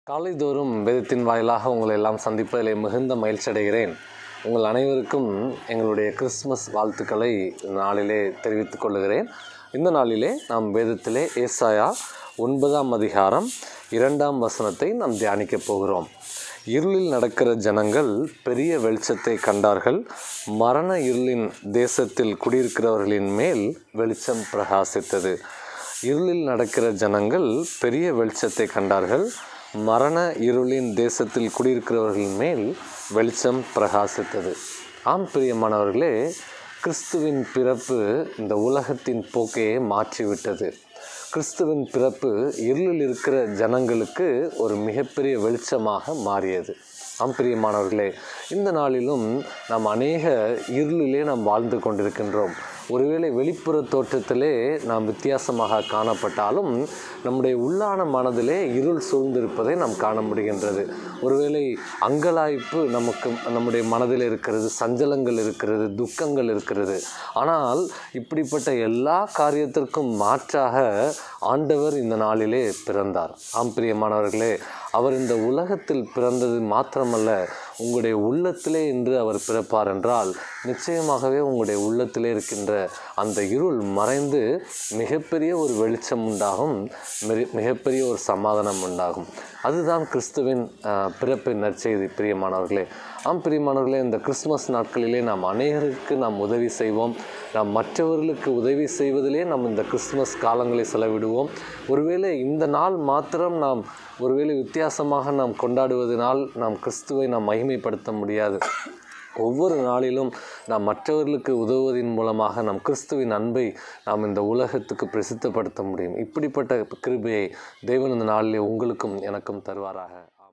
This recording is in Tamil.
காலைதோறும் வேதத்தின் வாயிலாக உங்களை எல்லாம் சந்திப்பதிலே மிகுந்த மகிழ்ச்சி அடைகிறேன் உங்கள் அனைவருக்கும் எங்களுடைய கிறிஸ்மஸ் வாழ்த்துக்களை இந்த நாளிலே தெரிவித்துக் கொள்கிறேன் இந்த நாளிலே நாம் வேதத்திலே ஏசாயா ஒன்பதாம் அதிகாரம் இரண்டாம் வசனத்தை நாம் தியானிக்கப் போகிறோம் இருளில் நடக்கிற ஜனங்கள் பெரிய வெளிச்சத்தை கண்டார்கள் மரண இருளின் தேசத்தில் குடியிருக்கிறவர்களின் மேல் வெளிச்சம் பிரகாசித்தது இருளில் நடக்கிற ஜனங்கள் பெரிய வெளிச்சத்தை கண்டார்கள் மரண இருளின் தேசத்தில் குடியிருக்கிறவர்களின் மேல் வெளிச்சம் பிரகாசித்தது ஆம் பிரியமானவர்களே கிறிஸ்துவின் பிறப்பு இந்த உலகத்தின் போக்கையே மாற்றிவிட்டது கிறிஸ்துவின் பிறப்பு இருளில் இருக்கிற ஜனங்களுக்கு ஒரு மிகப்பெரிய வெளிச்சமாக மாறியது ஆம் பிரியமானவர்களே இந்த நாளிலும் நாம் அநேக இருளிலே நாம் வாழ்ந்து கொண்டிருக்கின்றோம் ஒருவேளை வெளிப்புற தோற்றத்திலே நாம் வித்தியாசமாக காணப்பட்டாலும் நம்முடைய உள்ளான மனதிலே இருள் சூழ்ந்திருப்பதை நாம் காண முடிகின்றது ஒருவேளை அங்கலாய்ப்பு நமக்கு நம்முடைய மனதில் இருக்கிறது சஞ்சலங்கள் இருக்கிறது துக்கங்கள் இருக்கிறது ஆனால் இப்படிப்பட்ட எல்லா காரியத்திற்கும் மாற்றாக ஆண்டவர் இந்த நாளிலே பிறந்தார் ஆம் பிரியமானவர்களே அவர் இந்த உலகத்தில் பிறந்தது மாத்திரமல்ல உங்களுடைய உள்ளத்திலே இன்று அவர் பிறப்பார் என்றால் நிச்சயமாகவே உங்களுடைய உள்ளத்திலே இருக்கின்ற அந்த இருள் மறைந்து மிகப்பெரிய ஒரு வெளிச்சம் உண்டாகும் மிக- மிகப்பெரிய ஒரு சமாதானம் உண்டாகும் அதுதான் கிறிஸ்துவின் ஆஹ், பிறப்பின் நற்செய்தி பிரியமானவர்களே ஆம் பிரியமானவர்களே இந்த கிறிஸ்மஸ் நாட்களிலே நாம் அநேகருக்கு நாம் உதவி செய்வோம் நாம் மற்றவர்களுக்கு உதவி செய்வதிலே நாம் இந்த கிறிஸ்துமஸ் காலங்களை செலவிடுவோம் ஒருவேளை இந்த நாள் மாத்திரம் நாம் ஒருவேளை வித்தியாசமாக நாம் கொண்டாடுவதனால் நாம் கிறிஸ்துவை நாம் மகிமைப்படுத்த முடியாது ஒவ்வொரு நாளிலும் நாம் மற்றவர்களுக்கு உதவுவதன் மூலமாக நம் கிறிஸ்துவின் அன்பை நாம் இந்த உலகத்துக்கு பிரசித்தப்படுத்த முடியும் இப்படிப்பட்ட கிருபையை தேவன் இந்த நாளிலே உங்களுக்கும் எனக்கும் தருவாராக